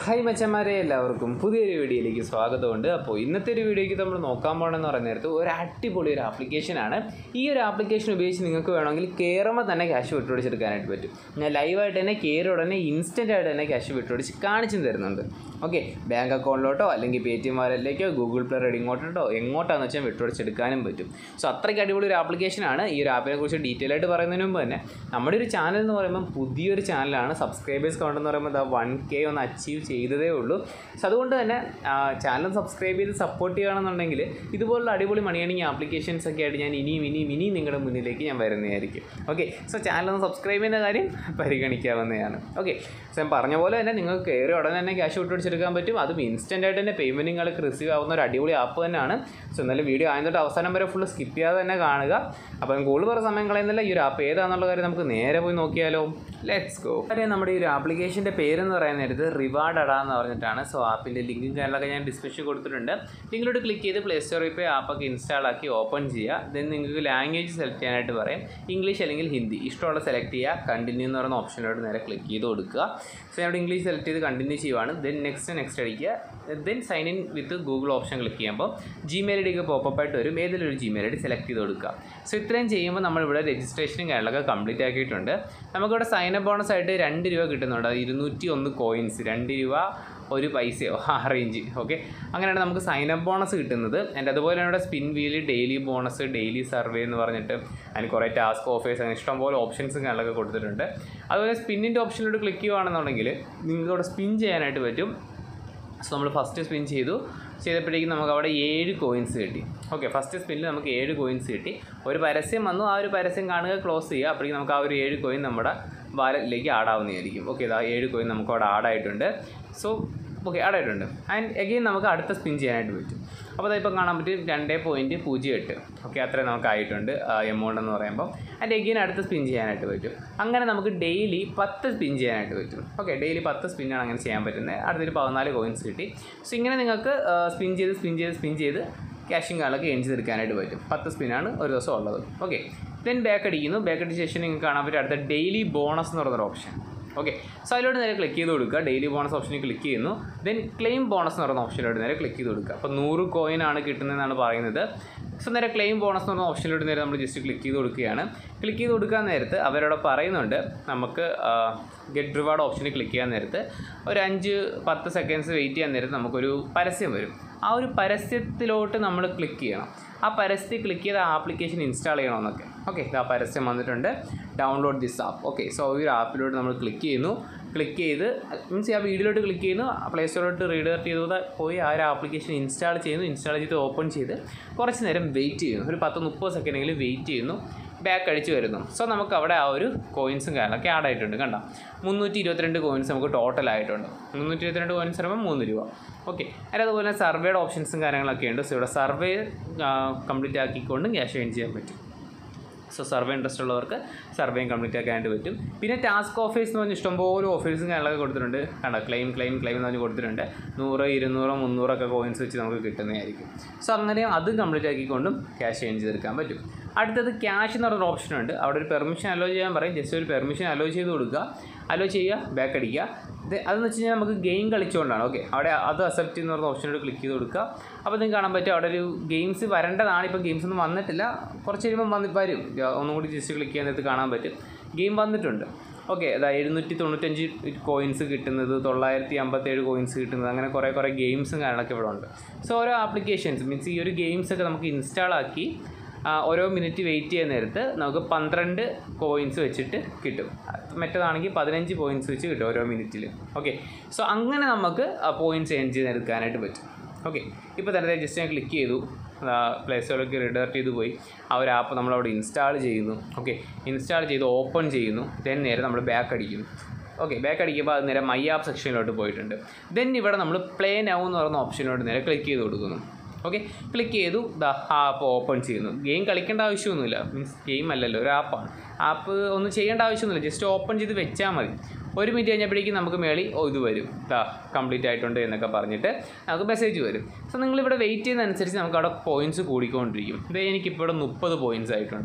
hi മച്ചന്മാരെ എല്ലാവർക്കും പുതിയൊരു വീഡിയോയിലേക്ക് സ്വാഗതമുണ്ട് അപ്പോൾ ഇന്നത്തെ ഒരു വീഡിയോയ്ക്ക് നമ്മൾ നോക്കാൻ പോകണമെന്ന് പറയുന്ന നേരത്ത് ഒരു അടിപൊളി ഒരു ആപ്ലിക്കേഷനാണ് ഈ ഒരു ആപ്ലിക്കേഷൻ ഉപയോഗിച്ച് നിങ്ങൾക്ക് വേണമെങ്കിൽ കയറുമ്പോൾ തന്നെ ക്യാഷ് വിട്ടുപിടിച്ചെടുക്കാനായിട്ട് പറ്റും ഞാൻ ലൈവായിട്ട് തന്നെ കയറി ഉടനെ ഇൻസ്റ്റൻ്റ് ആയിട്ട് തന്നെ ക്യാഷ് വിട്ടുപിടിച്ച് കാണിച്ചു തരുന്നുണ്ട് ഓക്കെ ബാങ്ക് അക്കൗണ്ടിലോട്ടോ അല്ലെങ്കിൽ പേ ടി എം വാലറ്റിലേക്കോ ഗൂഗിൾ പേ റെഡിങ്ങോട്ടോ എങ്ങോട്ടാണെന്ന് വെച്ചാൽ വിട്ടുപിടിച്ചെടുക്കാനും പറ്റും സോ അത്രയ്ക്ക് അടിപൊളി ഒരു ആപ്ലിക്കേഷനാണ് ഈ ഒരു ആപ്പിനെ കുറിച്ച് ഡീറ്റെയിൽ ആയിട്ട് പറയുന്നതിന് മുമ്പ് തന്നെ നമ്മുടെ ഒരു ചാനൽ എന്ന് പറയുമ്പോൾ പുതിയൊരു ചാനലാണ് സബ്സ്ക്രൈബേഴ്സ് കൗണ്ട് എന്ന് പറയുമ്പോൾ വൺ കെ ഒന്ന് അച്ചീവ് ചെയ്തതേ ഉള്ളൂ സോ അതുകൊണ്ട് തന്നെ ചാനൽ സബ്സ്ക്രൈബ് ചെയ്ത് സപ്പോർട്ട് ചെയ്യുകയാണെന്നുണ്ടെങ്കിൽ ഇതുപോലുള്ള അടിപൊളി മണി ഏണിംഗ് ആപ്ലിക്കേഷൻസ് ഒക്കെ ആയിട്ട് ഞാൻ ഇനിയും ഇനിയും ഇനിയും നിങ്ങളുടെ മുന്നിലേക്ക് ഞാൻ വരുന്നതായിരിക്കും ഓക്കെ സോ ചാനൽ ഒന്ന് സബ്സ്ക്രൈബ് ചെയ്യുന്ന കാര്യം പരിഗണിക്കാവുന്നതാണ് ഓക്കെ സോ ഞാൻ പറഞ്ഞ പോലെ തന്നെ നിങ്ങൾക്ക് കയറി ഉടനെ തന്നെ ക്യാഷ് വിട്ടുപിടിച്ചെടുക്കാൻ പറ്റും അതും ഇൻസ്റ്റൻ്റ് ആയിട്ട് തന്നെ പേയ്മെൻറ്റ് നിങ്ങൾക്ക് റിസീവ് ആവുന്ന ഒരു അടിപൊളി ആപ്പ് തന്നെയാണ് സോ എന്നാലും വീഡിയോ ആദ്യം തൊട്ട് അവസാനം വരെ ഫുള്ള് സ്കിപ്പ് ചെയ്യാതെ തന്നെ കാണുക അപ്പം കൂടുതൽ വേറെ സമയം കളയുന്നില്ല ഈ ഒരു ആപ്പ് ഏതാണെന്നുള്ള കാര്യം നമുക്ക് നേരെ പോയി നോക്കിയാലോ ലെറ്റ്സ് ഗോ കാര്യം നമ്മുടെ ഈ ഒരു ആപ്ലിക്കേഷൻ്റെ പേരെന്ന് പറയുന്ന നേരത്ത് റിവാർഡ് അട എന്ന് പറഞ്ഞിട്ടാണ് സോ ആപ്പിൻ്റെ ലിങ്കും കാര്യങ്ങളൊക്കെ ഞാൻ ഡിസ്ക്രിപ്ഷൻ കൊടുത്തിട്ടുണ്ട് ലിങ്കിലോട്ട് ക്ലിക്ക് ചെയ്ത് പ്ലേ സ്റ്റോറിൽ പോയി ആപ്പൊക്കെ ഇൻസ്റ്റാൾ ആക്കി ഓപ്പൺ ചെയ്യുക ദെൻ നിങ്ങൾക്ക് ലാംഗ്വേജ് സെലക്ട് ചെയ്യാനായിട്ട് പറയും ഇംഗ്ലീഷ് അല്ലെങ്കിൽ ഹിന്ദി ഇഷ്ടമുള്ള സെലക്ട് ചെയ്യുക കണ്ടിന്യൂ എന്ന് പറയുന്ന ഓപ്ഷനിലോട്ട് നേരെ ക്ലിക്ക് ചെയ്ത് കൊടുക്കുക സോ അവിടെ ഇംഗ്ലീഷ് സെലക്ട് ചെയ്ത് കണ്ടിന്യൂ ചെയ്യുവാണ് ദെൻ നെക്സ്റ്റ് നെക്സ്റ്റ് അടിക്കുക then sign in with Google option click ചെയ്യുമ്പോൾ ജിമെയിൽ ഐ ഡിക്ക് പോപ്പപ്പ് ആയിട്ട് വരും ഏതെങ്കിലും ഒരു ജിമെയിൽ ഐ ഡി സെലക്ട് ചെയ്ത് കൊടുക്കുക സോ ഇത്രയും ചെയ്യുമ്പോൾ നമ്മളിവിടെ രജിസ്ട്രേഷനും കാര്യങ്ങളൊക്കെ കംപ്ലീറ്റ് ആക്കിയിട്ടുണ്ട് നമുക്കിവിടെ സൈൻ അപ്പ് ബോണസ് ആയിട്ട് രണ്ട് രൂപ കിട്ടുന്നുണ്ട് അത് ഇരുന്നൂറ്റി ഒന്ന് കോയിൻസ് രണ്ട് രൂപ ഒരു പൈസയോ ആ റേഞ്ച് ഓക്കെ അങ്ങനെയാണ് നമുക്ക് സൈൻ അപ്പ് ബോണസ് കിട്ടുന്നത് ആൻഡ് അതുപോലെ ഇവിടെ spin wheel daily bonus daily survey എന്ന് പറഞ്ഞിട്ട് അതിന് കുറേ ടാസ്ക് ഓഫേഴ്സ് അങ്ങനെ ഇഷ്ടംപോലെ ഓപ്ഷൻസും കാര്യങ്ങളൊക്കെ കൊടുത്തിട്ടുണ്ട് അതുപോലെ സ്പിന്നിൻ്റെ ഓപ്ഷനിലോട്ട് ക്ലിക്ക് ചെയ്യുകയാണെന്നുണ്ടെങ്കിൽ നിങ്ങൾക്ക് അവിടെ സ്പിൻ ചെയ്യാനായിട്ട് പറ്റും സോ നമ്മൾ ഫസ്റ്റ് സ്പിൻ ചെയ്തു ചെയ്തപ്പോഴേക്കും നമുക്ക് അവിടെ ഏഴ് കോയിൻസ് കിട്ടി ഓക്കെ ഫസ്റ്റ് സ്പിന്നിൽ നമുക്ക് ഏഴ് കോയിൻസ് കിട്ടി ഒരു പരസ്യം വന്നു ആ ഒരു പരസ്യം കാണുക ക്ലോസ് ചെയ്യുക അപ്പോഴേക്കും നമുക്ക് ആ ഒരു ഏഴ് കോയിൻ നമ്മുടെ വാലറ്റിലേക്ക് ആഡ് ആവുന്നതായിരിക്കും ഓക്കെ ഇതാ ഏഴ് കോയിൻ നമുക്ക് അവിടെ ആഡ് ആയിട്ടുണ്ട് സോ ഓക്കെ ആഡ് ആയിട്ടുണ്ട് ആൻഡ് എഗെയിൻ നമുക്ക് അടുത്ത സ്പിൻ ചെയ്യാനായിട്ട് പറ്റും അപ്പോൾ അതിപ്പോൾ കാണാൻ പറ്റും രണ്ട് പോയിൻറ്റ് പൂജ്യം എട്ട് ഓക്കെ അത്രയും നമുക്ക് ആയിട്ടുണ്ട് എമൗണ്ട് എന്ന് പറയുമ്പോൾ ആൻഡ് എഗെയിൻ അടുത്ത സ്പിൻ ചെയ്യാനായിട്ട് പറ്റും അങ്ങനെ നമുക്ക് ഡെയിലി പത്ത് സ്പിൻ ചെയ്യാനായിട്ട് പറ്റും ഓക്കെ ഡെയിലി പത്ത് സ്പിന്നാണ് അങ്ങനെ ചെയ്യാൻ പറ്റുന്നത് അടുത്തൊരു പതിനാല് കോയിൻസ് കിട്ടി സോ ഇങ്ങനെ നിങ്ങൾക്ക് സ്പിൻ ചെയ്ത് സ്പിൻ ചെയ്ത് സ്പിൻ ചെയ്ത് ക്യാഷും കാലൊക്കെ എൻ ചെയ്തെടുക്കാനായിട്ട് പറ്റും പത്ത് സ്പിന്നാണ് ഒരു ദിവസം ഉള്ളത് ഓക്കെ ദെൻ ബാക്ക് അടിക്കുന്നു ബാക്ക് അടിച്ച ശേഷം നിങ്ങൾക്ക് കാണാൻ പറ്റും അടുത്ത ഡെയിലി ബോണസ് എന്ന് പറയുന്നൊരു ഓപ്ഷൻ ഓക്കെ സോ അതിലോട്ട് നേരെ ക്ലിക്ക് ചെയ്ത് കൊടുക്കുക ഡെയിലി ബോണസ് ഓപ്ഷനിൽ ക്ലിക്ക് ചെയ്യുന്നു ദെൻ ക്ലെയിം ബോണസ് എന്ന് പറയുന്ന ഓപ്ഷനിലോട്ട് നേരെ ക്ലിക്ക് ചെയ്ത് കൊടുക്കുക അപ്പോൾ നൂറ് കോയിൻ ആണ് കിട്ടുന്നതെന്നാണ് പറയുന്നത് സോ നേരെ ക്ലെയിം ബോണസ് എന്ന് പറഞ്ഞ ഓപ്ഷനിലോട്ട് നേരെ നമ്മൾ ജസ്റ്റ് ക്ലിക്ക് ചെയ്ത് കൊടുക്കുകയാണ് ക്ലിക്ക് ചെയ്ത് കൊടുക്കാൻ നേരത്ത് അവരവിടെ പറയുന്നുണ്ട് നമുക്ക് ഗെറ്റ് റിവാർഡ് ഓപ്ഷനിൽ ക്ലിക്ക് ചെയ്യാൻ നേരത്ത് ഒരു അഞ്ച് പത്ത് സെക്കൻഡ്സ് വെയിറ്റ് ചെയ്യാൻ നേരത്ത് നമുക്കൊരു പരസ്യം വരും ആ ഒരു പരസ്യത്തിലോട്ട് നമ്മൾ ക്ലിക്ക് ചെയ്യണം ആ പരസ്യത്തിൽ ക്ലിക്ക് ചെയ്ത ആപ്ലിക്കേഷൻ ഇൻസ്റ്റാൾ ചെയ്യണമെന്നൊക്കെ ഓക്കെ ആ പരസ്യം വന്നിട്ടുണ്ട് download this app okay so ഈ ഒരു ആപ്പിലോട്ട് നമ്മൾ ക്ലിക്ക് ചെയ്യുന്നു ക്ലിക്ക് ചെയ്ത് മീൻസ് ആ വീഡിയോയിലോട്ട് ക്ലിക്ക് ചെയ്യുന്നു പ്ലേ സ്റ്റോറിലോട്ട് റീഡർട്ട് ചെയ്ത് പോയി ആ ഒരു ആപ്ലിക്കേഷൻ ഇൻസ്റ്റാൾ ചെയ്യുന്നു ഇൻസ്റ്റാൾ ചെയ്ത് ഓപ്പൺ ചെയ്ത് കുറച്ച് നേരം വെയിറ്റ് ചെയ്യുന്നു ഒരു പത്ത് മുപ്പത് സെക്കൻഡെങ്കിലും വെയിറ്റ് ചെയ്യുന്നു ബാക്ക് അടിച്ച് വരുന്നു സോ നമുക്ക് അവിടെ ആ ഒരു കോയിൻസും കാര്യങ്ങളൊക്കെ ആഡ് ആയിട്ടുണ്ട് കണ്ടോ മുന്നൂറ്റി ഇരുപത്തിരണ്ട് കോയിൻസ് നമുക്ക് ടോട്ടൽ ആയിട്ടുണ്ട് മുന്നൂറ്റി ഇരുപത്തിരണ്ട് കോയിൻസ് പറയുമ്പോൾ മൂന്ന് രൂപ ഓക്കെ അതിന് അതുപോലെ സർവേയുടെ ഓപ്ഷൻസും കാര്യങ്ങളൊക്കെ ഉണ്ട് സോ ഇവിടെ സർവേ കംപ്ലീറ്റ് ആക്കിക്കൊണ്ട് ക്യാഷ് ഏൺ ചെയ്യാൻ പറ്റും സോ സർവേ ഇൻട്രസ്റ്റ് ഉള്ളവർക്ക് സർവേയും കംപ്ലീറ്റ് ആക്കാനായിട്ട് പറ്റും പിന്നെ ടാസ്ക് ഓഫേഴ്സ് എന്ന് പറഞ്ഞാൽ ഇഷ്ടംപോലെ ഓഫേഴ്സും കാര്യങ്ങളൊക്കെ കൊടുത്തിട്ടുണ്ട് കണ്ടോ ക്ലെയിം ക്ലെയിം ക്ലെയിം എന്ന് പറഞ്ഞ് കൊടുത്തിട്ടുണ്ട് നൂറ് ഇരുന്നൂറ് മുന്നൂറൊക്കെ കോയിൻസ് വെച്ച് നമുക്ക് കിട്ടുന്നതായിരിക്കും സോ അങ്ങനെ അത് കംപ്ലീറ്റ് ആക്കിക്കൊണ്ടും ക്യാഷ് ഏൺ ചെയ്തെടുക്കാൻ പറ്റും അടുത്തത് ക്യാഷ് എന്ന് പറഞ്ഞൊരു ഓപ്ഷൻ ഉണ്ട് അവിടെ ഒരു പെർമിഷൻ അലോ ചെയ്യാൻ പറയും ജസ്റ്റ് ഒരു പെർമിഷൻ അലോ ചെയ്ത് കൊടുക്കുക അലോ ചെയ്യുക ബാക്ക് അടിക്കുക ഇത് അതെന്ന് വെച്ച് കഴിഞ്ഞാൽ നമുക്ക് ഗെയിം കളിച്ചുകൊണ്ടാണ് ഓക്കെ അവിടെ അത് അക്സെപ്റ്റ് എന്ന് പറഞ്ഞ ഓപ്ഷനോട് ക്ലിക്ക് ചെയ്ത് കൊടുക്കുക അപ്പോൾ നിങ്ങൾക്ക് കാണാൻ പറ്റും അവിടെ ഒരു ഗെയിംസ് വരേണ്ടതാണ് ഇപ്പോൾ ഗെയിംസ് ഒന്നും വന്നിട്ടില്ല കുറച്ച് കഴിയുമ്പോൾ വന്ന് വരും ഒന്നും കൂടി ജസ്റ്റ് ക്ലിക്ക് ചെയ്യാൻ നേരത്ത് കാണാൻ പറ്റും ഗെയിം വന്നിട്ടുണ്ട് ഓക്കെ അതാ എഴുന്നൂറ്റി തൊണ്ണൂറ്റഞ്ച് കോയിൻസ് കിട്ടുന്നത് തൊള്ളായിരത്തി അമ്പത്തേഴ് കോയിൻസ് കിട്ടുന്നത് അങ്ങനെ കുറേ കുറേ ഗെയിംസും കാര്യങ്ങളൊക്കെ ഇവിടെ ഉണ്ട് സോ ഓരോ ആപ്ലിക്കേഷൻസ് മീൻസ് ഈ ഒരു ഗെയിംസ് ഒക്കെ നമുക്ക് ഇൻസ്റ്റാൾ ആക്കി ഓരോ മിനിറ്റ് വെയിറ്റ് ചെയ്യുന്ന നേരത്ത് നമുക്ക് പന്ത്രണ്ട് കോയിൻസ് വെച്ചിട്ട് കിട്ടും മറ്റേതാണെങ്കിൽ പതിനഞ്ച് പോയിൻറ്റ്സ് വെച്ച് കിട്ടും ഓരോ മിനിറ്റിൽ ഓക്കെ സോ അങ്ങനെ നമുക്ക് പോയിൻറ്റ്സ് ഏൺ ചെയ്തെടുക്കാനായിട്ട് പറ്റും ഓക്കെ ഇപ്പോൾ തന്നെ ജസ്റ്റ് ഞാൻ ക്ലിക്ക് ചെയ്തു പ്ലേ സ്റ്റോറിലേക്ക് റിഡർട്ട് ചെയ്ത് പോയി ആ ഒരു ആപ്പ് നമ്മളവിടെ ഇൻസ്റ്റാൾ ചെയ്യുന്നു ഓക്കെ ഇൻസ്റ്റാൾ ചെയ്ത് ഓപ്പൺ ചെയ്യുന്നു ദെൻ നേരെ നമ്മൾ ബാക്ക് അടിക്കുന്നു ഓക്കെ ബാക്ക് അടിക്കുമ്പോൾ അത് നേരെ മൈ ആപ്പ് സെക്ഷനിലോട്ട് പോയിട്ടുണ്ട് ദെൻ ഇവിടെ നമ്മൾ പ്ലേ നൗ എന്ന് പറയുന്ന ഓപ്ഷനിലോട്ട് നേരെ ക്ലിക്ക് ചെയ്ത് കൊടുക്കുന്നു ഓക്കെ ക്ലിക്ക് ചെയ്തു ദ ആപ്പ് ഓപ്പൺ ചെയ്യുന്നു ഗെയിം കളിക്കേണ്ട ആവശ്യമൊന്നുമില്ല മീൻസ് ഗെയിം അല്ലല്ലോ ഒരു ആപ്പാണ് ആപ്പ് ഒന്നും ചെയ്യേണ്ട ആവശ്യമൊന്നുമില്ല ജസ്റ്റ് ഓപ്പൺ ചെയ്ത് വെച്ചാൽ മതി ഒരു മിനിറ്റ് കഴിഞ്ഞപ്പോഴേക്കും നമുക്ക് മേളി ഓ ഇത് വരും ദാ കംപ്ലീറ്റ് ആയിട്ടുണ്ട് എന്നൊക്കെ പറഞ്ഞിട്ട് നമുക്ക് മെസ്സേജ് വരും സോ നിങ്ങളിവിടെ വെയിറ്റ് ചെയ്യുന്നതനുസരിച്ച് നമുക്ക് അവിടെ പോയിൻറ്റ്സ് കൂടിക്കൊണ്ടിരിക്കും ഇത് എനിക്കിപ്പോൾ ഇവിടെ മുപ്പത് പോയിൻറ്റ്സ് ആയിട്ടുണ്ട്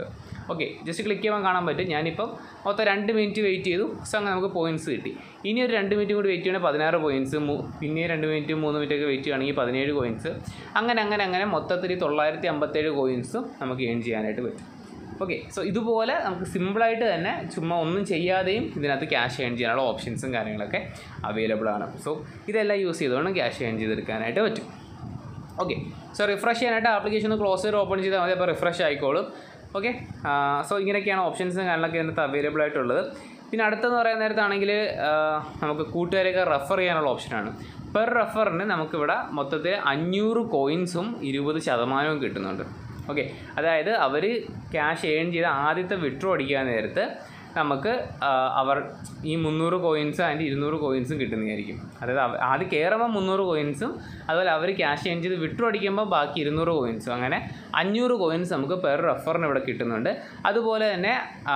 ഓക്കെ ജസ്റ്റ് ക്ലിക്ക് ചെയ്യുമ്പോൾ കാണാൻ പറ്റും ഞാനിപ്പം മൊത്തം രണ്ട് മിനിറ്റ് വെയിറ്റ് ചെയ്തു സോ അങ്ങനെ നമുക്ക് പോയിൻറ്റ്സ് കിട്ടി ഇനി ഒരു രണ്ട് മിനിറ്റ് കൂടി വെയിറ്റ് ചെയ്യണമെങ്കിൽ പതിനാറ് പോയിൻറ്റ്സ് പിന്നെ രണ്ട് മിനിറ്റ് മൂന്ന് മിനിറ്റ് ഒക്കെ വെയിറ്റ് ചെയ്യുകയാണെങ്കിൽ പതിനേഴ് കോയിൻസ് അങ്ങനെ അങ്ങനെ അങ്ങനെ മൊത്തത്തിൽ തൊള്ളായിരത്തി അമ്പത്തേഴ് കോയിൻസും നമുക്ക് ഏൺ ചെയ്യാനായിട്ട് പറ്റും ഓക്കെ സോ ഇതുപോലെ നമുക്ക് സിമ്പിളായിട്ട് തന്നെ ചുമ്മാ ഒന്നും ചെയ്യാതെയും ഇതിനകത്ത് ക്യാഷ് ഏൺ ചെയ്യാനുള്ള ഓപ്ഷൻസും കാര്യങ്ങളൊക്കെ അവൈലബിൾ ആണ് സോ ഇതെല്ലാം യൂസ് ചെയ്തുകൊണ്ട് ക്യാഷ് ഏൺ ചെയ്തെടുക്കാനായിട്ട് പറ്റും ഓക്കെ സോ റിഫ്രഷ് ചെയ്യാനായിട്ട് ആപ്ലിക്കേഷൻ ഒന്ന് ക്ലോസ് ചെയ്ത് ഓപ്പൺ ചെയ്താൽ മതി അപ്പോൾ റിഫ്രഷ് ആയിക്കോളും ഓക്കെ സോ ഇങ്ങനെയൊക്കെയാണ് ഓപ്ഷൻസും കാര്യങ്ങളൊക്കെ ഇതിനകത്ത് അവൈലബിൾ ആയിട്ടുള്ളത് പിന്നെ അടുത്തെന്ന് പറയുന്ന നേരത്താണെങ്കിൽ നമുക്ക് കൂട്ടുകാരെയൊക്കെ റെഫർ ചെയ്യാനുള്ള ഓപ്ഷനാണ് പെർ റെഫറിന് നമുക്കിവിടെ മൊത്തത്തിൽ അഞ്ഞൂറ് കോയിൻസും ഇരുപത് ശതമാനവും കിട്ടുന്നുണ്ട് ഓക്കെ അതായത് അവർ ക്യാഷ് ഏൺ ചെയ്ത ആദ്യത്തെ വിഡ്രോ അടിക്കാൻ നേരത്ത് നമുക്ക് ആ, അവർ ഈ മുന്നൂറ് കോയിൻസ് അതിൻ്റെ ഇരുന്നൂറ് കോയിൻസും കിട്ടുന്നതായിരിക്കും അതായത് അവ- ആദ്യം കയറുമ്പോൾ മുന്നൂറ് കോയിൻസും അതുപോലെ അവർ ക്യാഷ് ഏൺ ചെയ്ത് വിഡ്രോ അടിക്കുമ്പോൾ ബാക്കി ഇരുന്നൂറ് കോയിൻസും അങ്ങനെ അഞ്ഞൂറ് കോയിൻസ് നമുക്ക് പെർ റെഫറിന് ഇവിടെ കിട്ടുന്നുണ്ട് അതുപോലെ തന്നെ ആ,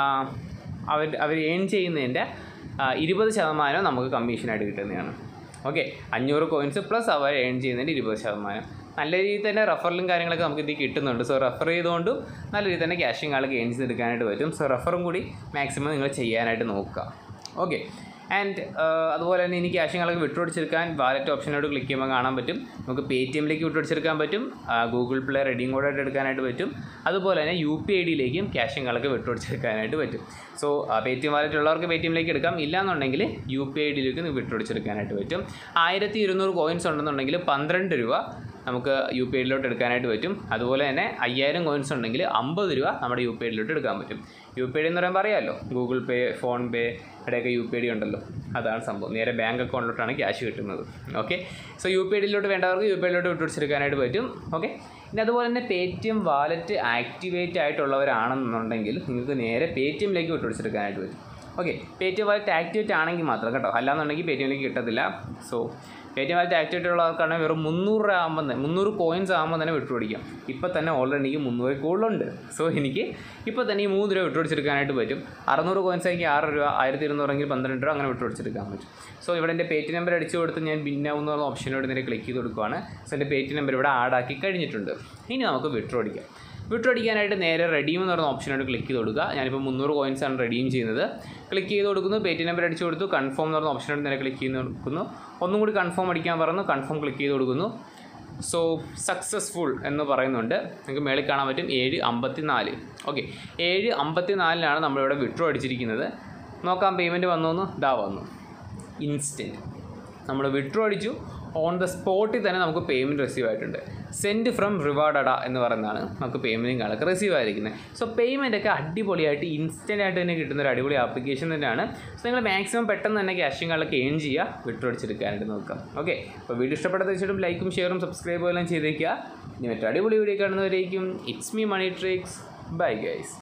അവർ അവർ ഏൺ ചെയ്യുന്നതിൻ്റെ ആ, ഇരുപത് ശതമാനം നമുക്ക് കമ്മീഷനായിട്ട് കിട്ടുന്നതാണ് ഓക്കെ അഞ്ഞൂറ് കോയിൻസ് പ്ലസ് അവർ ഏൺ ചെയ്യുന്നതിൻ്റെ ഇരുപത് ശതമാനം നല്ല രീതിയിൽ തന്നെ റെഫറലും കാര്യങ്ങളൊക്കെ നമുക്ക് ഇതിൽ കിട്ടുന്നുണ്ട് സോ റെഫർ ചെയ്തുകൊണ്ടും നല്ല രീതിയിൽ തന്നെ ക്യാഷും ആൾക്ക് ഏൺ ചെയ്തെടുക്കാനായിട്ട് പറ്റും സോ റെഫറും കൂടി മാക്സിമം നിങ്ങൾ ചെയ്യാനായിട്ട് നോക്കുക ഓക്കെ ആൻഡ് അതുപോലെ തന്നെ ഇനി ക്യാഷും ആൾക്ക് വിട്ടുപിടിച്ചെടുക്കാൻ വാലറ്റ് ഓപ്ഷനോട് ക്ലിക്ക് ചെയ്യുമ്പോൾ കാണാൻ പറ്റും നമുക്ക് പേ ടി എമ്മിലേക്ക് വിട്ടുപിടിച്ചെടുക്കാൻ പറ്റും ഗൂഗിൾ പ്ലേ റെഡിയും കോഡായിട്ട് എടുക്കാനായിട്ട് പറ്റും അതുപോലെ തന്നെ യു പി ഐ ഡിയിലേക്കും ക്യാഷും ആൾക്ക് വിട്ടുപിടിച്ചെടുക്കാനായിട്ട് പറ്റും so Paytm wallet ഉള്ളവർക്ക് പേ ടി എമ്മിലേക്ക് എടുക്കാം ഇല്ലാന്നുണ്ടെങ്കിൽ യു പി ഐ ഡിയിലേക്ക് വിട്ടുപിടിച്ചെടുക്കാനായിട്ട് പറ്റും ആയിരത്തി ഇരുന്നൂറ് കോയിൻസ് ഉണ്ടെന്നുണ്ടെങ്കിൽ പന്ത്രണ്ട് രൂപ നമുക്ക് യു പി ഐഡിലോട്ട് എടുക്കാനായിട്ട് പറ്റും അതുപോലെ തന്നെ അയ്യായിരം കോയിൻസ് ഉണ്ടെങ്കിൽ അമ്പത് രൂപ നമ്മുടെ യു പി ഐഡിലോട്ട് എടുക്കാൻ പറ്റും യു പി ഐ ഡി എന്ന് പറയുമ്പോൾ അറിയാമല്ലോ ഗൂഗിൾ പേ ഫോൺ പേ ഇവിടെയൊക്കെ യു പി ഐ ഡി ഉണ്ടല്ലോ അതാണ് സംഭവം നേരെ ബാങ്ക് അക്കൗണ്ടിലോട്ടാണ് ക്യാഷ് കിട്ടുന്നത് okay so U P I ഡിയിലോട്ട് വേണ്ടവർക്ക് യു പി ഐഡിലോട്ട് വിട്ടുപിടിച്ചെടുക്കാനായിട്ട് പറ്റും ഓക്കെ പിന്നെ അതുപോലെ തന്നെ Paytm wallet activate ആയിട്ടുള്ളവരാണെന്നുണ്ടെങ്കിൽ നിങ്ങൾക്ക് നേരെ പേ ടി എമ്മിലേക്ക് വിട്ടുപിടിച്ചെടുക്കാനായിട്ട് പറ്റും okay Paytm wallet activate ആണെങ്കിൽ മാത്രം കേട്ടോ അല്ലാന്നുണ്ടെങ്കിൽ പേ ടി എമ്മിലേക്ക് കിട്ടത്തില്ല so Paytm wallet activate ഉള്ളവർക്കാണ് വെറും മുന്നൂറ് രൂപ ആകുമ്പോൾ തന്നെ മുന്നൂറ് കോയിൻസ് ആകുമ്പോൾ തന്നെ വിട്ടുപിടിക്കാം ഇപ്പം തന്നെ ഓൾറെഡി എനിക്ക് മുന്നൂറ് കൂടുതലുണ്ട് സോ എനിക്ക് ഇപ്പോൾ തന്നെ ഈ മൂന്ന് രൂപ വിട്ടുപിടിച്ചെടുക്കാനായിട്ട് പറ്റും അറുന്നൂറ് കോയിൻസ് ആണെങ്കിൽ ആറ് രൂപ ആയിരത്തി ഇരുന്നൂറെങ്കിൽ പന്ത്രണ്ട് രൂപ അങ്ങനെ വിട്ടുപിടിച്ചെടുക്കാൻ പറ്റും സോ ഇവിടെ എൻ്റെ പേ ടി നമ്പർ അടിച്ചു കൊടുത്ത് ഞാൻ ബിന്നാവുന്ന പറഞ്ഞ ഓപ്ഷനോട് നേരെ ക്ലിക്ക് ചെയ്ത് കൊടുക്കുകയാണ് സോ എൻ്റെ പേ ടി നമ്പർ ഇവിടെ ആഡ് ആക്കി കഴിഞ്ഞിട്ടുണ്ട് ഇനി നമുക്ക് വിഡ്രോ അടിക്കാം വിഡ്രോ അടിക്കാനായിട്ട് നേരെ റെഡീം എന്ന് പറയുന്ന ഓപ്ഷനോട് ക്ലിക്ക് ചെയ്ത് കൊടുക്കുക ഞാനിപ്പോൾ മുന്നൂറ് കോയിൻസ് ആണ് റെഡീം ചെയ്യുന്നത് ക്ലിക്ക് ചെയ്ത് കൊടുക്കുന്നു പേ ടി നമ്പർ അടിച്ചു കൊടുത്തു കൺഫേം എന്ന് പറഞ്ഞ ഓപ്ഷനോട് നേരെ ക്ലിക്ക് ചെയ്ത് കൊടുക്കുന്നു ഒന്നും കൂടി കൺഫേം അടിക്കാൻ പറഞ്ഞു കൺഫേം ക്ലിക്ക് ചെയ്ത് കൊടുക്കുന്നു സോ സക്സസ്ഫുൾ എന്ന് പറയുന്നുണ്ട് നിങ്ങൾക്ക് മേളിൽ കാണാൻ പറ്റും ഏഴ് അമ്പത്തി നാല് ഓക്കെ ഏഴ് അമ്പത്തി നാലിനാണ് നമ്മളിവിടെ വിഡ്രോ അടിച്ചിരിക്കുന്നത് നോക്കാം പേയ്മെൻറ്റ് വന്നു എന്ന് ഇതാ വന്നു ഇൻസ്റ്റൻറ്റ് നമ്മൾ വിഡ്രോ അടിച്ചു ഓൺ ദ സ്പോട്ടിൽ തന്നെ നമുക്ക് പേയ്മെൻറ്റ് റിസീവ് ആയിട്ടുണ്ട് സെൻഡ് ഫ്രം റിവാർഡഡ എന്ന് പറയുന്നതാണ് നമുക്ക് പേയ്മെൻറ്റും കണക്ക് റിസീവ് ആയിരിക്കുന്നത് സോ പേയ്മെൻ്റ് ഒക്കെ അടിപൊളിയായിട്ട് ഇൻസ്റ്റൻ്റ് ആയിട്ട് തന്നെ കിട്ടുന്ന ഒരു അടിപൊളി ആപ്ലിക്കേഷൻ തന്നെയാണ് സോ നിങ്ങൾ മാക്സിമം പെട്ടെന്ന് തന്നെ ക്യാഷും കാലൊക്കെ ഏൺ ചെയ്യുക വിഡ്രോ അടിച്ചെടുക്കാനായിട്ട് നോക്കാം ഓക്കെ അപ്പോൾ വീഡിയോ ഇഷ്ടപ്പെട്ട തീർച്ചയായിട്ടും ലൈക്കും ഷെയറും സബ്സ്ക്രൈബും എല്ലാം ചെയ്തേക്കുക ഇനി മറ്റൊരു അടിപൊളി വീഡിയോ കാണുന്നവരേക്കും it's me money tricks bye guys